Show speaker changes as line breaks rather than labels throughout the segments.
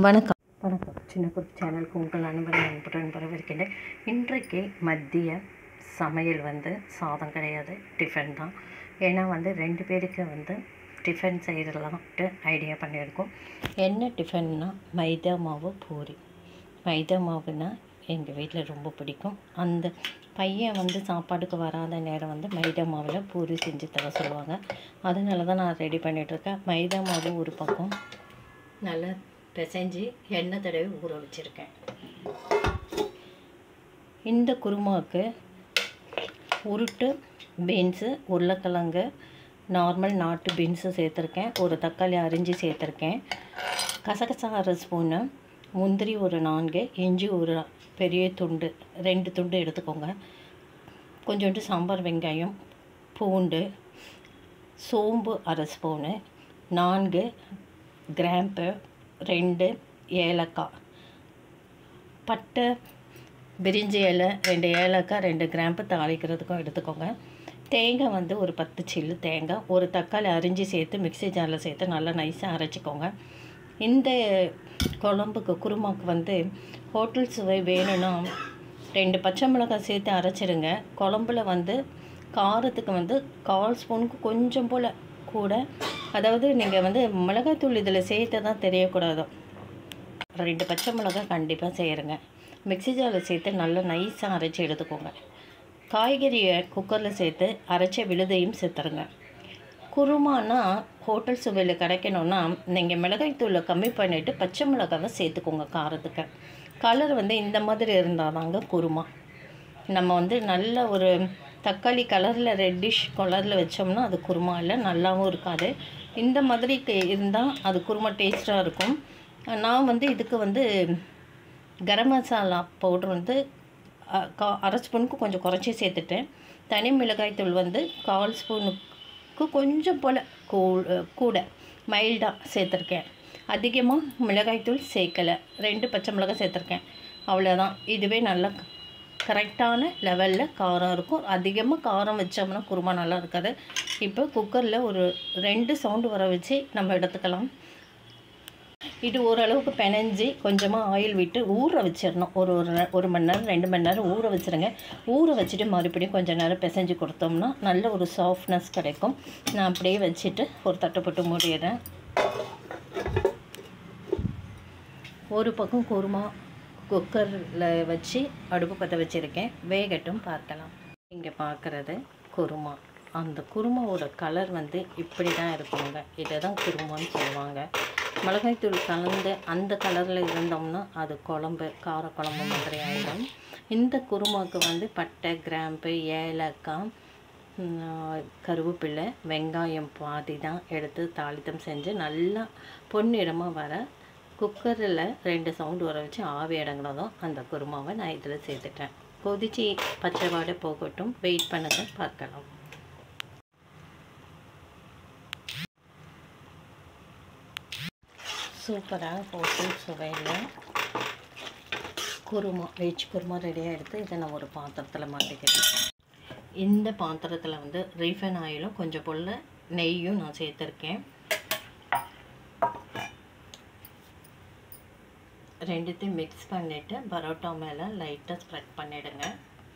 வணக்கம் வணக்கம் சின்ன குருத்து சேனலுக்கு உங்கள் அன்பரை அன்புடன் வரவேற்கின்றேன் இன்றைக்கு மதிய சமையல் வந்து சாதம் கிடையாது டிஃபன் தான் ஏன்னா வந்து ரெண்டு பேருக்கு வந்து டிஃபன் செய்யலாம்ட்டு ஐடியா பண்ணியிருக்கோம் என்ன டிஃபன்னா மைதா மாவு பூரி மைதா மாவுனா எங்கள் வீட்டில் ரொம்ப பிடிக்கும் அந்த பையன் வந்து சாப்பாடுக்கு வராத நேரம் வந்து மைதா மாவில் பூரி செஞ்சு தர சொல்லுவாங்க அதனால தான் நான் ரெடி பண்ணிகிட்ருக்கேன் மைதா மாவு ஒரு பக்கம் நல்லா பிசைஞ்சு எண்ணெய் தடவி ஊற வச்சுருக்கேன் இந்த குருமாவுக்கு உருட்டு பீன்ஸு உருளைக்கிழங்கு நார்மல் நாட்டு பீன்ஸு சேர்த்துருக்கேன் ஒரு தக்காளி அரிஞ்சு சேர்த்துருக்கேன் கசகசா அரை ஸ்பூனு முந்திரி ஒரு நான்கு இஞ்சி ஒரு பெரிய துண்டு ரெண்டு துண்டு எடுத்துக்கோங்க கொஞ்சோண்டு சாம்பார் வெங்காயம் பூண்டு சோம்பு அரை ஸ்பூனு நான்கு கிராம்பு ரெண்டு ஏலக்காய் பட்டை பிரிஞ்சி இலை ரெண்டு ஏலக்காய் ரெண்டு கிராம்பு தாளிக்கிறதுக்கும் எடுத்துக்கோங்க தேங்காய் வந்து ஒரு பத்து சில்லு தேங்காய் ஒரு தக்காளி அரிஞ்சு சேர்த்து மிக்ஸி ஜாரில் சேர்த்து நல்லா நைஸாக அரைச்சிக்கோங்க இந்த குழம்புக்கு குருமாக்கு வந்து ஹோட்டல் சுவை வேணும்னா ரெண்டு பச்சை மிளகாய் சேர்த்து அரைச்சிடுங்க குழம்புல வந்து காரத்துக்கு வந்து கால் ஸ்பூனுக்கு கொஞ்சம் போல் கூட அதாவது நீங்கள் வந்து மிளகாய்த்தூள் இதில் சேர்த்து தான் தெரியக்கூடாது ரெண்டு பச்சை மிளகாய் கண்டிப்பாக செய்கிறேங்க மிக்ஸி ஜாரில் சேர்த்து நல்லா நைஸாக அரைச்சி எடுத்துக்கோங்க காய்கறியை குக்கரில் சேர்த்து அரைச்ச விழுதையும் சேர்த்துருங்க குருமானா ஹோட்டல் சுவையில் கிடைக்கணும்னா நீங்கள் மிளகாய்த்தூளை கம்மி பண்ணிவிட்டு பச்சை மிளகாவை சேர்த்துக்கோங்க காரத்துக்கு கலர் வந்து இந்த மாதிரி இருந்தால் தாங்க குருமா நம்ம வந்து நல்ல ஒரு தக்காளி கலரில் ரெட்டிஷ் கலரில் வச்சோம்னா அது குருமா இல்லை நல்லாவும் இருக்காது இந்த மாதிரி இருந்தால் அது குருமா டேஸ்ட்டாக இருக்கும் நான் வந்து இதுக்கு வந்து கரம் மசாலா பவுட்ரு வந்து கா அரை ஸ்பூனுக்கு கொஞ்சம் குறைச்சி சேர்த்துட்டேன் தனி மிளகாய் தூள் வந்து கால் ஸ்பூனுக்கு கொஞ்சம் போல் கூ கூட மைல்டாக சேர்த்துருக்கேன் அதிகமாக மிளகாய்த்தூள் சேர்க்கலை ரெண்டு பச்சை மிளகாய் சேர்த்துருக்கேன் அவ்வளோதான் இதுவே நல்லா கரெக்டான லெவலில் காரம் இருக்கும் அதிகமாக காரம் வச்சோம்னா குருமா நல்லா இருக்காது இப்போ குக்கரில் ஒரு ரெண்டு சவுண்டு வர வச்சு நம்ம எடுத்துக்கலாம் இது ஓரளவுக்கு பெனஞ்சி கொஞ்சமாக ஆயில் விட்டு ஊற வச்சிடணும் ஒரு ஒரு ஒரு மணி நேரம் ரெண்டு மணி நேரம் ஊற வச்சுருங்க ஊற வச்சுட்டு மறுபடியும் கொஞ்சம் நேரம் பிசைஞ்சு கொடுத்தோம்னா நல்ல ஒரு சாஃப்ட்னஸ் கிடைக்கும் நான் அப்படியே வச்சுட்டு ஒரு தட்டை போட்டு மூடிடுறேன் ஒரு பக்கம் குருமா குக்கரில் வச்சு அடுப்பு பற்ற வச்சுருக்கேன் வேகட்டும் பார்க்கலாம் இங்கே பார்க்குறது குருமா அந்த குருமாவோட கலர் வந்து இப்படி தான் இருக்குங்க இதை தான் குருமான்னு சொல்லுவாங்க மிளகாய்த்தூள் கலந்து அந்த கலரில் இருந்தோம்னா அது குழம்பு கார குழம்பு மாதிரி ஆகிடும் இந்த குருமாவுக்கு வந்து பட்டை கிராம்பு ஏலக்காய் கருவேப்பிலை வெங்காயம் பாதி தான் எடுத்து தாளித்தம் செஞ்சு நல்லா பொன்னிறமாக வர குக்கரில் ரெண்டு சவுண்டு வர வச்சு ஆவி அடங்கினதும் அந்த குருமாவை நான் இதில் சேர்த்துட்டேன் கொதிச்சு பச்சை வாடை போகட்டும் வெயிட் பண்ணுங்க பார்க்கலாம் சூப்பராக போட்டு சுவையில் குருமா வெஜ் குருமா ரெடியாக எடுத்து இதை நான் ஒரு பாத்திரத்தில் மாட்டிக்கிறேன் இந்த பாத்திரத்தில் வந்து ரீஃபைன் ஆயிலும் கொஞ்சம் போல் நெய்யும் நான் சேர்த்துருக்கேன் ரெண்டுத்தையும் மிக்ஸ் பண்ணிவிட்டு பரோட்டா மேலே லைட்டாக ஸ்ப்ரெட் பண்ணிவிடுங்க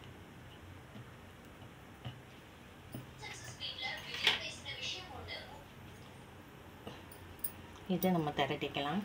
இதை நம்ம திரட்டிக்கலாம்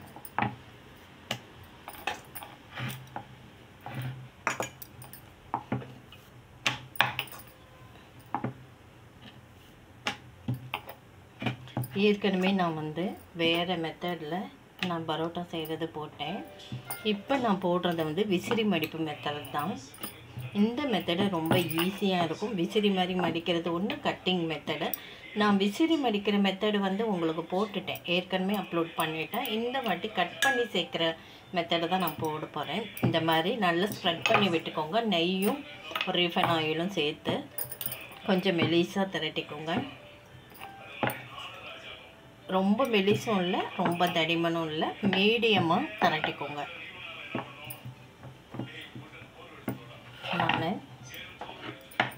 ஏற்கனவே நான் வந்து வேறு மெத்தடில் நான் பரோட்டா செய்கிறது போட்டேன் இப்போ நான் போடுறது வந்து விசிறி மடிப்பு மெத்தட் தான் இந்த மெத்தடு ரொம்ப ஈஸியாக இருக்கும் விசிறி மாதிரி மடிக்கிறது ஒன்று கட்டிங் மெத்தடு நான் விசிறி மடிக்கிற மெத்தடு வந்து உங்களுக்கு போட்டுட்டேன் ஏற்கனவே அப்லோட் பண்ணிட்டேன் இந்த வாட்டி கட் பண்ணி சேர்க்குற மெத்தடை தான் நான் போட போகிறேன் இந்த மாதிரி நல்லா ஸ்ப்ரெட் பண்ணி விட்டுக்கோங்க நெய்யும் ரீஃபைன் ஆயிலும் சேர்த்து கொஞ்சம் மெலிசாக திரட்டிக்கோங்க ரொம்ப மெலிசும் இல்லை ரொம்ப தடிமனும் இல்லை மீடியமாக திரட்டிக்கோங்க நான்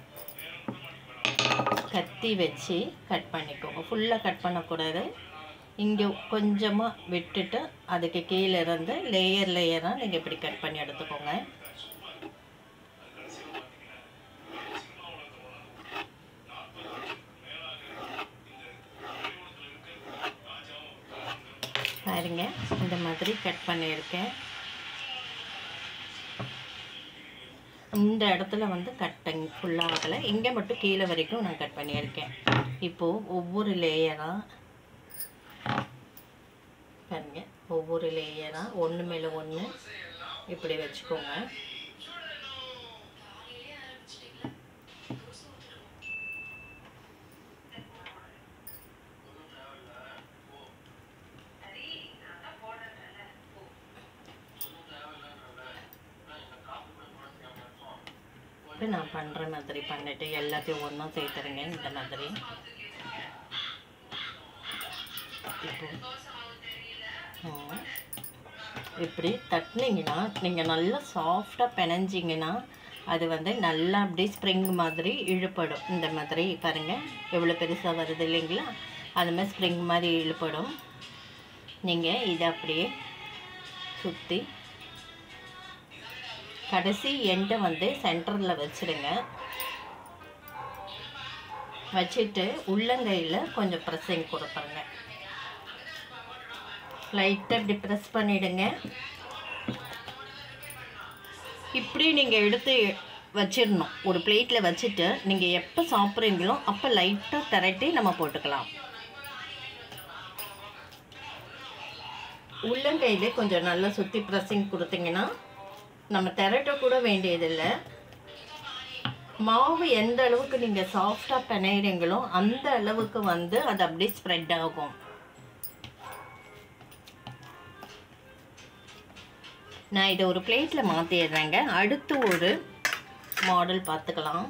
கத்தி வச்சு கட் பண்ணிக்கோங்க ஃபுல்லாக கட் பண்ணக்கூடாது இங்கே கொஞ்சமாக விட்டுட்டு அதுக்கு கீழே இருந்து லேயர் லேயராக நீங்கள் இப்படி கட் பண்ணி எடுத்துக்கோங்க பாருங்க இந்த மாதிரி கட் பண்ணியிருக்கேன் இந்த இடத்துல வந்து கட்டிங் ஃபுல்லாகலை இங்கே மட்டும் கீழே வரைக்கும் நான் கட் பண்ணியிருக்கேன் இப்போது ஒவ்வொரு லேயராக பாருங்க ஒவ்வொரு லேயராக ஒன்று மேலே ஒன்று இப்படி வச்சுக்கோங்க இப்போ நான் பண்ணுற மாதிரி பண்ணிவிட்டு எல்லாத்தையும் ஒன்றா சேர்த்துருங்க இந்த மாதிரி இப்போ ம், இப்படி தட்டினீங்கன்னா நீங்கள் நல்லா சாஃப்டாக பிணைஞ்சிங்கன்னா அது வந்து நல்லா அப்படியே ஸ்ப்ரிங் மாதிரி இழுப்படும் இந்த மாதிரி பாருங்கள் எவ்வளோ பெருசாக வருது இல்லைங்களா அது மாதிரி ஸ்ப்ரிங் மாதிரி இழுப்படும் நீங்கள் இதை அப்படியே சுற்றி கடைசி எண்டை வந்து சென்டரில் வச்சுடுங்க வச்சுட்டு உள்ளங்கையில் கொஞ்சம் ப்ரெஸ்ஸிங் கொடுப்பாங்க லைட்டாக இப்படி ப்ரெஸ் பண்ணிவிடுங்க இப்படி நீங்கள் எடுத்து வச்சிடணும் ஒரு பிளேட்டில் வச்சுட்டு நீங்கள் எப்போ சாப்பிட்றீங்களோ அப்போ லைட்டாக திரட்டி நம்ம போட்டுக்கலாம் உள்ளங்கையிலே கொஞ்சம் நல்லா சுற்றி ப்ரெஸ்ஸிங் கொடுத்தீங்கன்னா நம்ம திரட்ட கூட வேண்டியதில்லை மாவு எந்த அளவுக்கு நீங்கள் சாஃப்டாக பிணையிறீங்களோ அந்த அளவுக்கு வந்து அது அப்படியே ஸ்ப்ரெட் ஆகும் நான் இதை ஒரு பிளேட்டில் மாற்றிடுறேங்க அடுத்து ஒரு மாடல் பார்த்துக்கலாம்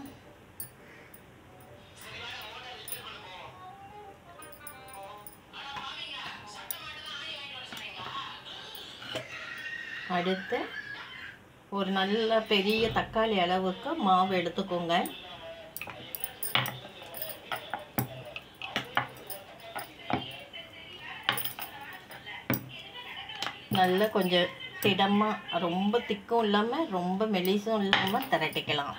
அடுத்து ஒரு நல்ல பெரிய தக்காளி அளவுக்கு மாவு எடுத்துக்கோங்க நல்ல கொஞ்சம் திடமாக ரொம்ப திக்கும் இல்லாமல் ரொம்ப மெலிசும் இல்லாமல் திரட்டிக்கலாம்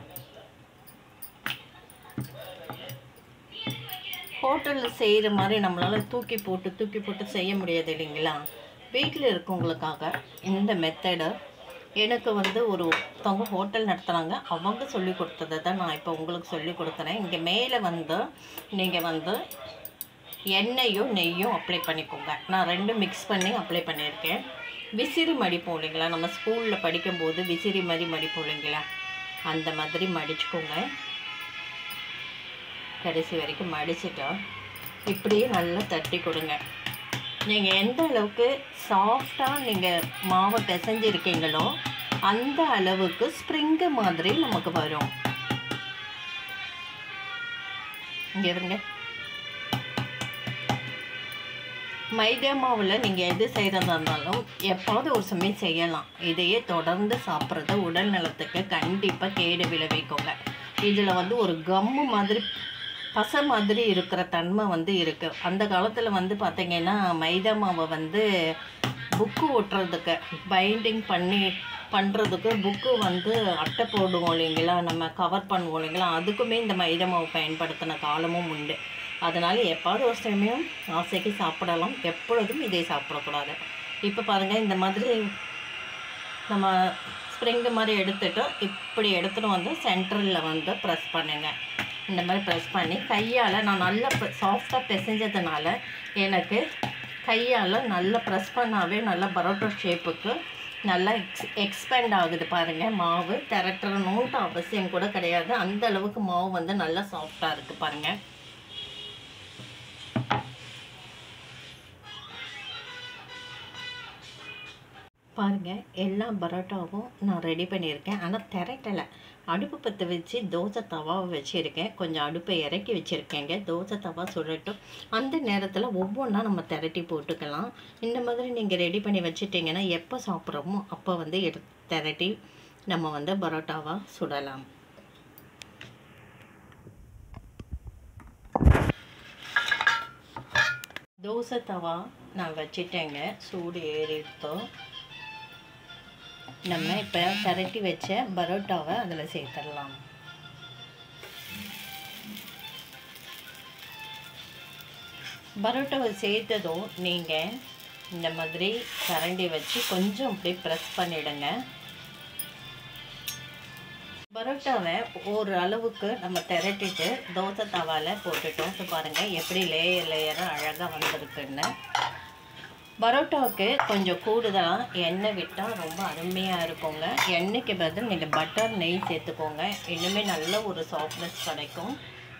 ஹோட்டலில் செய்கிற மாதிரி நம்மளால் தூக்கி போட்டு தூக்கி போட்டு செய்ய முடியாது இல்லைங்களா வீட்டில் இருக்கவங்களுக்காக இந்த மெத்தடை எனக்கு வந்து ஒரு ஒருத்தவங்க ஹோட்டல் நடத்துகிறாங்க அவங்க சொல்லி கொடுத்ததை தான் நான் இப்போ உங்களுக்கு சொல்லி கொடுக்குறேன் இங்கே மேலே வந்து நீங்கள் வந்து எண்ணெயும் நெய்யும் அப்ளை பண்ணிக்கோங்க நான் ரெண்டும் மிக்ஸ் பண்ணி அப்ளை பண்ணியிருக்கேன் விசிறி மடிப்போம் இல்லைங்களா நம்ம ஸ்கூலில் படிக்கும்போது விசிறி மாதிரி மடிப்போம் இல்லைங்களா அந்த மாதிரி மடிச்சுக்கோங்க கடைசி வரைக்கும் மடிச்சுட்டா இப்படியே நல்லா தட்டி கொடுங்க நீங்கள் எந்த அளவுக்கு சாஃப்டாக நீங்கள் மாவை பிசைஞ்சிருக்கீங்களோ அந்த அளவுக்கு ஸ்ப்ரிங்கு மாதிரி நமக்கு வரும் இங்கே இருங்க மைதா மாவில் நீங்கள் எது செய்கிறதா இருந்தாலும் எப்பாவது ஒரு சமயம் செய்யலாம் இதையே தொடர்ந்து சாப்பிட்றது உடல் நலத்துக்கு கண்டிப்பாக கேடு விளைவிக்குங்க இதில் வந்து ஒரு கம்மு மாதிரி பசை மாதிரி இருக்கிற தன்மை வந்து இருக்குது அந்த காலத்தில் வந்து பார்த்திங்கன்னா மைதா மாவை வந்து புக்கு ஒட்டுறதுக்கு பைண்டிங் பண்ணி பண்ணுறதுக்கு புக்கு வந்து அட்டை போடுவோம் இல்லைங்களா நம்ம கவர் பண்ணுவோம் இல்லைங்களா அதுக்குமே இந்த மைதா மாவு பயன்படுத்தின காலமும் உண்டு அதனால் எப்பாவது ஒரு சமயம் ஆசைக்கு சாப்பிடலாம் எப்பொழுதும் இதை சாப்பிடக்கூடாது இப்போ பாருங்கள் இந்த மாதிரி நம்ம ஸ்ப்ரிங்கு மாதிரி எடுத்துட்டு இப்படி எடுத்துகிட்டு வந்து சென்டரில் வந்து ப்ரெஸ் பண்ணுங்க இந்த மாதிரி ப்ரெஸ் பண்ணி கையால் நான் நல்லா சாஃப்டாக பிசைஞ்சதுனால எனக்கு கையால் நல்லா ப்ரெஸ் பண்ணாவே நல்லா பரோட்டா ஷேப்புக்கு நல்லா எக்ஸ் எக்ஸ்பேண்ட் ஆகுது பாருங்கள் மாவு திரட்டணுன்ட்டு அவசியம் கூட கிடையாது அந்த அளவுக்கு மாவு வந்து நல்லா சாஃப்டாக இருக்குது பாருங்கள் பாருங்கள் எல்லா பரோட்டாவும் நான் ரெடி பண்ணியிருக்கேன் ஆனால் திரட்டலை அடுப்பு பற்ற வச்சு தோசை தவாவை வச்சுருக்கேன் கொஞ்சம் அடுப்பை இறக்கி வச்சுருக்கேங்க தோசை தவா சுடட்டும் அந்த நேரத்தில் ஒவ்வொன்றா நம்ம திரட்டி போட்டுக்கலாம் இந்த மாதிரி நீங்கள் ரெடி பண்ணி வச்சுட்டிங்கன்னா எப்போ சாப்பிட்றோமோ அப்போ வந்து எடு திரட்டி நம்ம வந்து பரோட்டாவாக சுடலாம் தோசை தவா நான் வச்சிட்டேங்க சூடு ஏறிட்டோம் நம்ம இப்போ கரட்டி வச்ச பரோட்டாவை அதில் சேர்த்துடலாம் பரோட்டாவை சேர்த்ததும் நீங்கள் இந்த மாதிரி கரண்டி வச்சு கொஞ்சம் அப்படியே ப்ரெஸ் பண்ணிவிடுங்க பரோட்டாவை ஒரு அளவுக்கு நம்ம திரட்டிட்டு தோசை தவாவில் போட்டுட்டோம் ஸோ பாருங்கள் எப்படி லேயர் லேயராக அழகாக வந்திருக்குன்னு பரோட்டாவுக்கு கொஞ்சம் கூடுதலாக எண்ணெய் விட்டால் ரொம்ப அருமையாக இருக்குங்க எண்ணெய்க்கு பதில் நீங்கள் பட்டர் நெய் சேர்த்துக்கோங்க இன்னுமே நல்ல ஒரு சாஃப்ட்னஸ் கிடைக்கும்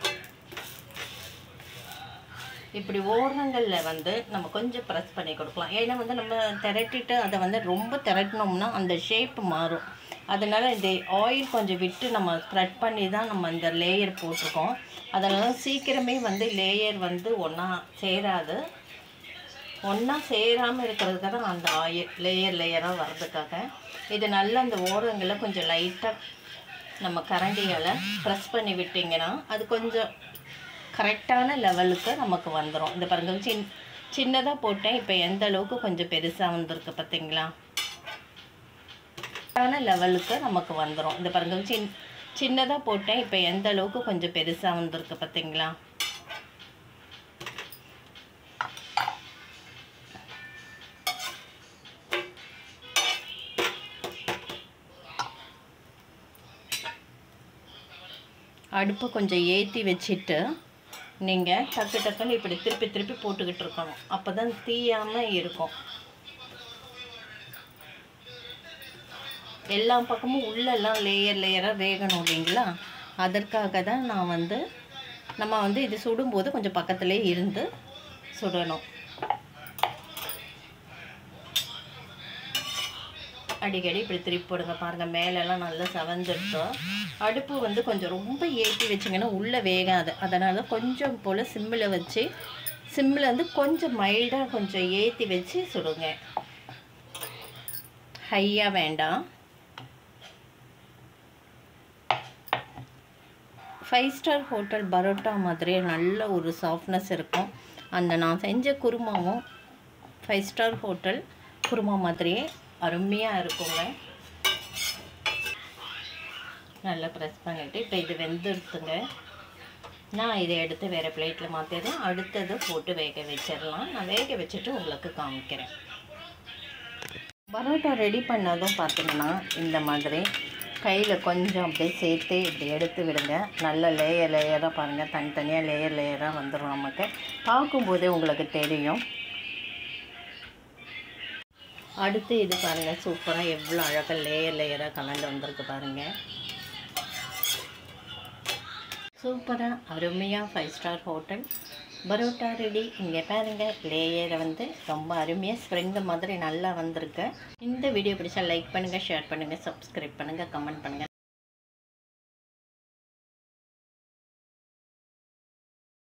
இப்படி ஓரங்களில் வந்து நம்ம கொஞ்சம் ப்ரெஸ் பண்ணி கொடுக்கலாம் ஏன்னா வந்து நம்ம திரட்டிட்டு அதை வந்து ரொம்ப திரட்டினோம்னா அந்த ஷேப் மாறும் அதனால் இந்த ஆயில் கொஞ்சம் விட்டு நம்ம ஸ்ப்ரெட் பண்ணி தான் நம்ம இந்த லேயர் போட்டிருக்கோம் அதனால் சீக்கிரமே வந்து லேயர் வந்து ஒன்றா சேராது ஒன்றா சேராமல் இருக்கிறதுக்காக தான் அந்த ஆயில் லேயர் லேயராக வர்றதுக்காக இது நல்லா அந்த ஓரங்களில் கொஞ்சம் லைட்டாக நம்ம கரண்டியால் ப்ரெஸ் பண்ணி விட்டிங்கன்னா அது கொஞ்சம் கரெக்டான லெவலுக்கு நமக்கு வந்துடும் இந்த பாருங்க சின் சின்னதாக போட்டேன் இப்போ எந்த அளவுக்கு கொஞ்சம் பெருசாக வந்திருக்கு பார்த்தீங்களா கரெக்டான லெவலுக்கு நமக்கு வந்துடும் இந்த பாருங்க சின் சின்னதாக போட்டேன் இப்போ எந்த அளவுக்கு கொஞ்சம் பெருசாக வந்திருக்கு பார்த்தீங்களா அடுப்பை கொஞ்சம் ஏற்றி வச்சுட்டு நீங்கள் டக்கு டக்குன்னு இப்படி திருப்பி திருப்பி போட்டுக்கிட்டு இருக்கணும் அப்போ தான் தீயாமல் இருக்கும் எல்லா பக்கமும் உள்ளெல்லாம் லேயர் லேயராக வேகணும் இல்லைங்களா அதற்காக தான் நான் வந்து நம்ம வந்து இது சுடும்போது கொஞ்சம் பக்கத்துலேயே இருந்து சுடணும் அடிக்கடி இப்படி திருப்பி போடுங்க பாருங்கள் மேலெல்லாம் நல்லா செவந்துருத்தோம் அடுப்பு வந்து கொஞ்சம் ரொம்ப ஏற்றி வச்சிங்கன்னா உள்ளே வேகாது அதனால் கொஞ்சம் போல் சிம்மில் வச்சு சிம்மில் வந்து கொஞ்சம் மைல்டாக கொஞ்சம் ஏற்றி வச்சு சுடுங்க ஹையாக வேண்டாம் ஃபைவ் ஸ்டார் ஹோட்டல் பரோட்டா மாதிரி நல்ல ஒரு சாஃப்ட்னஸ் இருக்கும் அந்த நான் செஞ்ச குருமாவும் ஃபைவ் ஸ்டார் ஹோட்டல் குருமா மாதிரியே அருமையாக இருக்குங்க நல்லா ப்ரெஸ் பண்ணிவிட்டு இப்போ இது வெந்துடுத்துங்க நான் இதை எடுத்து வேறு பிளேட்டில் மாற்றிடுறேன் அடுத்தது போட்டு வேக வச்சிடலாம் நான் வேக வச்சுட்டு உங்களுக்கு காமிக்கிறேன் பரோட்டா ரெடி பண்ணதும் பார்த்தீங்கன்னா இந்த மாதிரி கையில் கொஞ்சம் அப்படியே சேர்த்து இப்படி எடுத்து விடுங்க நல்ல லேயர் லேயராக பாருங்கள் தனித்தனியாக லேயர் லேயராக வந்துடும் நமக்கு பார்க்கும்போதே உங்களுக்கு தெரியும் அடுத்து இது பாருங்கள் சூப்பராக எவ்வளோ அழகாக லேயர் லேயராக கலந்து வந்திருக்கு பாருங்கள் சூப்பராக அருமையாக five star hotel parotta ready இங்கே பாருங்கள் லேயரை வந்து ரொம்ப அருமையாக ஸ்ப்ரிங் மாதிரி நல்லா வந்திருக்கு இந்த வீடியோ பிடிச்சா லைக் பண்ணுங்கள் ஷேர் பண்ணுங்கள் சப்ஸ்கிரைப் பண்ணுங்கள் கமெண்ட் பண்ணுங்கள்